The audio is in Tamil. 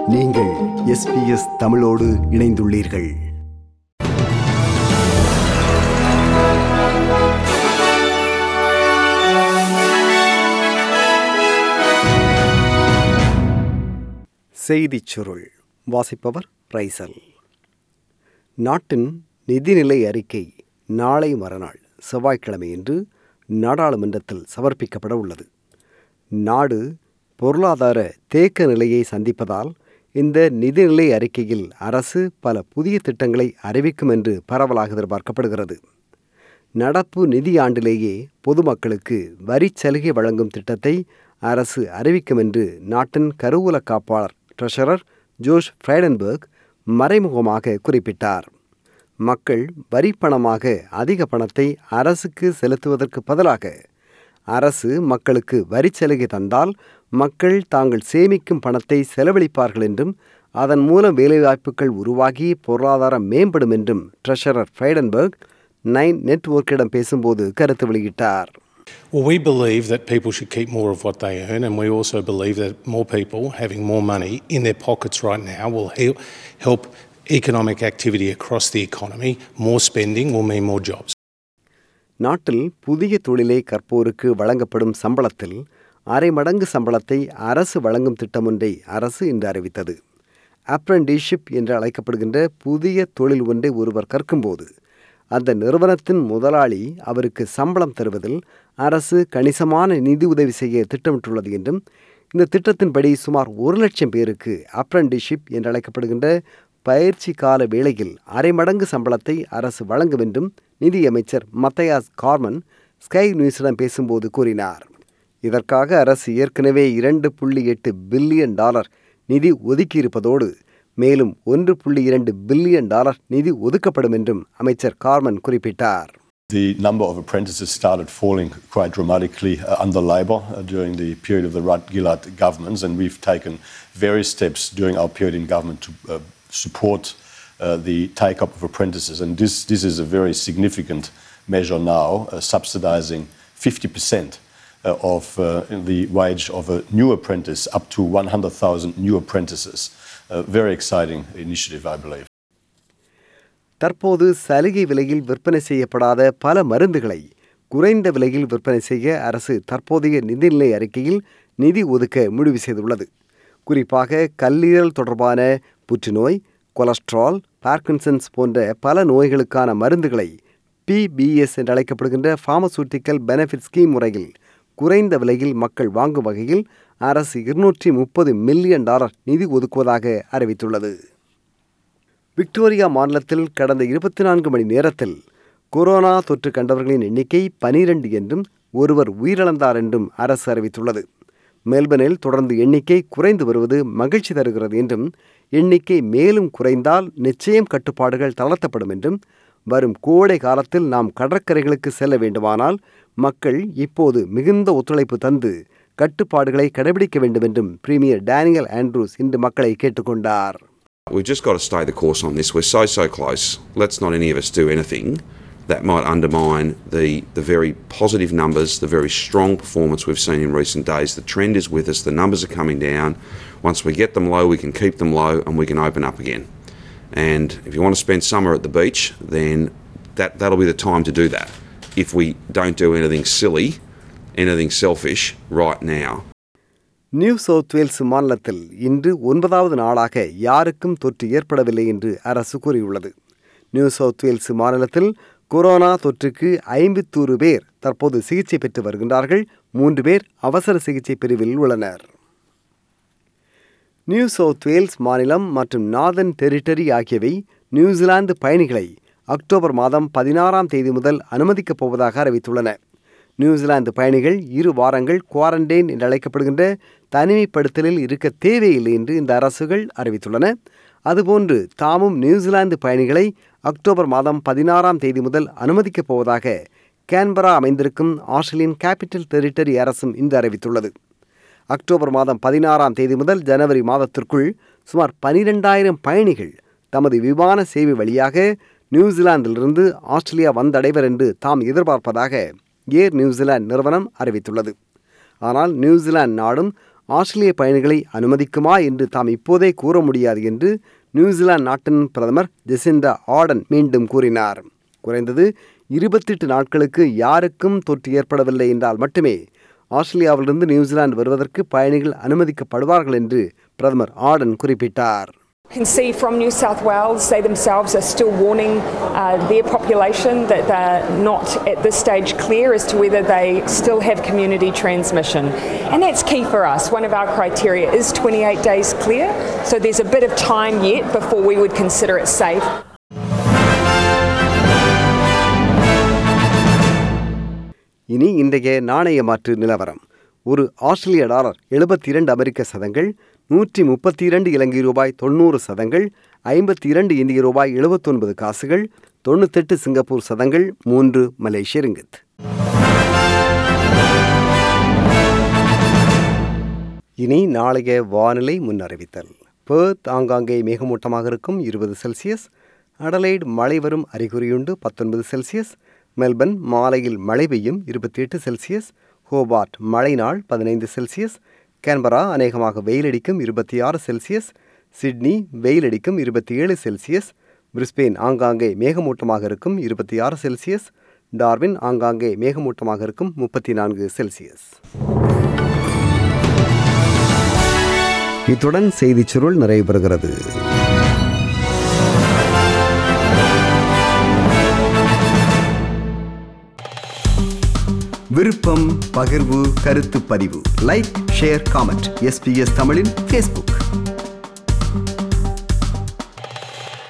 நீங்கள் எஸ்பிஎஸ் தமிழோடு இணைந்துள்ளீர்கள் செய்திச் சுருள் வாசிப்பவர் ரைசல் நாட்டின் நிதிநிலை அறிக்கை நாளை மறுநாள் செவ்வாய்க்கிழமையன்று நாடாளுமன்றத்தில் சமர்ப்பிக்கப்பட உள்ளது நாடு பொருளாதார தேக்க நிலையை சந்திப்பதால் இந்த நிதிநிலை அறிக்கையில் அரசு பல புதிய திட்டங்களை அறிவிக்கும் என்று பரவலாக எதிர்பார்க்கப்படுகிறது நடப்பு நிதியாண்டிலேயே பொதுமக்களுக்கு வரிச் சலுகை வழங்கும் திட்டத்தை அரசு அறிவிக்கும் என்று நாட்டின் கருவூல காப்பாளர் ட்ரெஷரர் ஜோஷ் ஃப்ரைடன்பர்க் மறைமுகமாக குறிப்பிட்டார் மக்கள் வரி பணமாக அதிக பணத்தை அரசுக்கு செலுத்துவதற்கு பதிலாக அரசு மக்களுக்கு வரிச் சலுகை தந்தால் மக்கள் தாங்கள் சேமிக்கும் பணத்தை செலவழிப்பார்கள் என்றும் அதன் மூலம் வேலைவாய்ப்புகள் உருவாகி பொருளாதாரம் மேம்படும் என்றும் ட்ரெஷரர் ஃப்ரைடன்பர்க் நைன் நெட்வொர்க்கிடம் பேசும்போது கருத்து வெளியிட்டார் Well, we believe that people should keep more of what they earn, and we also believe that more people having more money in their pockets right now will help, help economic activity across the economy. More spending will mean more jobs. நாட்டில் புதிய தொழிலை கற்போருக்கு வழங்கப்படும் சம்பளத்தில் அரை மடங்கு சம்பளத்தை அரசு வழங்கும் திட்டம் ஒன்றை அரசு இன்று அறிவித்தது அப்ரண்டிஷிப் என்று அழைக்கப்படுகின்ற புதிய தொழில் ஒன்றை ஒருவர் கற்கும்போது அந்த நிறுவனத்தின் முதலாளி அவருக்கு சம்பளம் தருவதில் அரசு கணிசமான நிதி உதவி செய்ய திட்டமிட்டுள்ளது என்றும் இந்த திட்டத்தின்படி சுமார் ஒரு லட்சம் பேருக்கு அப்ரண்டிஷிப் என்று அழைக்கப்படுகின்ற பயிற்சி கால வேளையில் அரை மடங்கு சம்பளத்தை அரசு வழங்கும் என்றும் நிதியமைச்சர் மத்தையாஸ் கார்மன் ஸ்கை நியூஸிடம் பேசும்போது கூறினார் இதற்காக அரசு ஏற்கனவே இரண்டு புள்ளி எட்டு பில்லியன் டாலர் நிதி ஒதுக்கியிருப்பதோடு மேலும் ஒன்று புள்ளி இரண்டு பில்லியன் டாலர் நிதி ஒதுக்கப்படும் என்றும் அமைச்சர் கார்மன் குறிப்பிட்டார் The number of apprentices started falling quite dramatically uh, under Labor uh, during the period of the Rudd Gillard governments, and we've taken various steps during our period in government to uh, support uh, the take up of apprentices. And this, this is a very significant measure now, uh, subsidising 50% uh, of uh, the wage of a new apprentice, up to 100,000 new apprentices. A very exciting initiative, I believe. தற்போது சலுகை விலையில் விற்பனை செய்யப்படாத பல மருந்துகளை குறைந்த விலையில் விற்பனை செய்ய அரசு தற்போதைய நிதிநிலை அறிக்கையில் நிதி ஒதுக்க முடிவு செய்துள்ளது குறிப்பாக கல்லீரல் தொடர்பான புற்றுநோய் கொலஸ்ட்ரால் பார்க்கின்சன்ஸ் போன்ற பல நோய்களுக்கான மருந்துகளை பிபிஎஸ் என்று அழைக்கப்படுகின்ற ஃபார்மசூட்டிக்கல் பெனிஃபிட் ஸ்கீம் முறையில் குறைந்த விலையில் மக்கள் வாங்கும் வகையில் அரசு இருநூற்றி முப்பது மில்லியன் டாலர் நிதி ஒதுக்குவதாக அறிவித்துள்ளது விக்டோரியா மாநிலத்தில் கடந்த இருபத்தி நான்கு மணி நேரத்தில் கொரோனா தொற்று கண்டவர்களின் எண்ணிக்கை பனிரெண்டு என்றும் ஒருவர் உயிரிழந்தார் என்றும் அரசு அறிவித்துள்ளது மெல்பர்னில் தொடர்ந்து எண்ணிக்கை குறைந்து வருவது மகிழ்ச்சி தருகிறது என்றும் எண்ணிக்கை மேலும் குறைந்தால் நிச்சயம் கட்டுப்பாடுகள் தளர்த்தப்படும் என்றும் வரும் கோடை காலத்தில் நாம் கடற்கரைகளுக்கு செல்ல வேண்டுமானால் மக்கள் இப்போது மிகுந்த ஒத்துழைப்பு தந்து கட்டுப்பாடுகளை கடைபிடிக்க வேண்டும் என்றும் பிரீமியர் டேனியல் ஆண்ட்ரூஸ் இன்று மக்களை கேட்டுக்கொண்டார் We've just got to stay the course on this. We're so, so close. Let's not any of us do anything that might undermine the, the very positive numbers, the very strong performance we've seen in recent days. The trend is with us, the numbers are coming down. Once we get them low, we can keep them low and we can open up again. And if you want to spend summer at the beach, then that, that'll be the time to do that. If we don't do anything silly, anything selfish right now. New South Wales மாநிலத்தில் இன்று ஒன்பதாவது நாளாக யாருக்கும் தொற்று ஏற்படவில்லை என்று அரசு கூறியுள்ளது நியூ சவுத் வேல்ஸ் மாநிலத்தில் கொரோனா தொற்றுக்கு ஐம்பத்தோரு பேர் தற்போது சிகிச்சை பெற்று வருகின்றார்கள் மூன்று பேர் அவசர சிகிச்சை பிரிவில் உள்ளனர் நியூ சவுத் வேல்ஸ் மாநிலம் மற்றும் நார்தன் டெரிட்டரி ஆகியவை நியூசிலாந்து பயணிகளை அக்டோபர் மாதம் பதினாறாம் தேதி முதல் அனுமதிக்கப் போவதாக அறிவித்துள்ளன நியூசிலாந்து பயணிகள் இரு வாரங்கள் குவாரண்டைன் என்று அழைக்கப்படுகின்ற தனிமைப்படுத்தலில் இருக்க தேவையில்லை என்று இந்த அரசுகள் அறிவித்துள்ளன அதுபோன்று தாமும் நியூசிலாந்து பயணிகளை அக்டோபர் மாதம் பதினாறாம் தேதி முதல் அனுமதிக்கப் போவதாக கேன்பரா அமைந்திருக்கும் ஆஸ்திரேலியன் கேபிட்டல் டெரிட்டரி அரசும் இன்று அறிவித்துள்ளது அக்டோபர் மாதம் பதினாறாம் தேதி முதல் ஜனவரி மாதத்திற்குள் சுமார் பனிரெண்டாயிரம் பயணிகள் தமது விமான சேவை வழியாக நியூசிலாந்திலிருந்து ஆஸ்திரேலியா வந்தடைவர் என்று தாம் எதிர்பார்ப்பதாக ஏர் நியூசிலாந்து நிறுவனம் அறிவித்துள்ளது ஆனால் நியூசிலாந்து நாடும் ஆஸ்திரேலிய பயணிகளை அனுமதிக்குமா என்று தாம் இப்போதே கூற முடியாது என்று நியூசிலாந்து நாட்டின் பிரதமர் ஜெசிண்டா ஆர்டன் மீண்டும் கூறினார் குறைந்தது இருபத்தெட்டு நாட்களுக்கு யாருக்கும் தொற்று ஏற்படவில்லை என்றால் மட்டுமே ஆஸ்திரேலியாவிலிருந்து நியூசிலாந்து வருவதற்கு பயணிகள் அனுமதிக்கப்படுவார்கள் என்று பிரதமர் ஆர்டன் குறிப்பிட்டார் You can see from New South Wales, they themselves are still warning uh, their population that they're not at this stage clear as to whether they still have community transmission. And that's key for us. One of our criteria is 28 days clear, so there's a bit of time yet before we would consider it safe. இனி இன்றைய நாணய மாற்று நிலவரம் ஒரு ஆஸ்திரேலிய டாலர் எழுபத்தி இரண்டு அமெரிக்க சதங்கள் நூற்றி முப்பத்தி இரண்டு இலங்கை ரூபாய் தொண்ணூறு சதங்கள் ஐம்பத்தி இரண்டு இந்திய ரூபாய் எழுபத்தொன்பது காசுகள் தொண்ணூத்தெட்டு சிங்கப்பூர் சதங்கள் மூன்று மலேசிய ரிங்கித் இனி நாளைய வானிலை முன்னறிவித்தல் பேர்த் ஆங்காங்கே மேகமூட்டமாக இருக்கும் இருபது செல்சியஸ் அடலைட் மழை வரும் அறிகுறியுண்டு பத்தொன்பது செல்சியஸ் மெல்பர்ன் மாலையில் மழை பெய்யும் இருபத்தி எட்டு செல்சியஸ் ஹோபார்ட் மழை நாள் பதினைந்து செல்சியஸ் கேன்பரா அநேகமாக வெயிலடிக்கும் இருபத்தி ஆறு செல்சியஸ் சிட்னி வெயிலடிக்கும் இருபத்தி ஏழு செல்சியஸ் பிரிஸ்பெயின் ஆங்காங்கே மேகமூட்டமாக இருக்கும் இருபத்தி ஆறு செல்சியஸ் டார்வின் ஆங்காங்கே மேகமூட்டமாக இருக்கும் முப்பத்தி நான்கு செல்சியஸ் இத்துடன் செய்திச் சுருள் நிறைவு பெறுகிறது விருப்பம் பகிர்வு கருத்து பதிவு லைக் ஷேர் காமெண்ட் எஸ்பிஎஸ் தமிழின் ஃபேஸ்புக்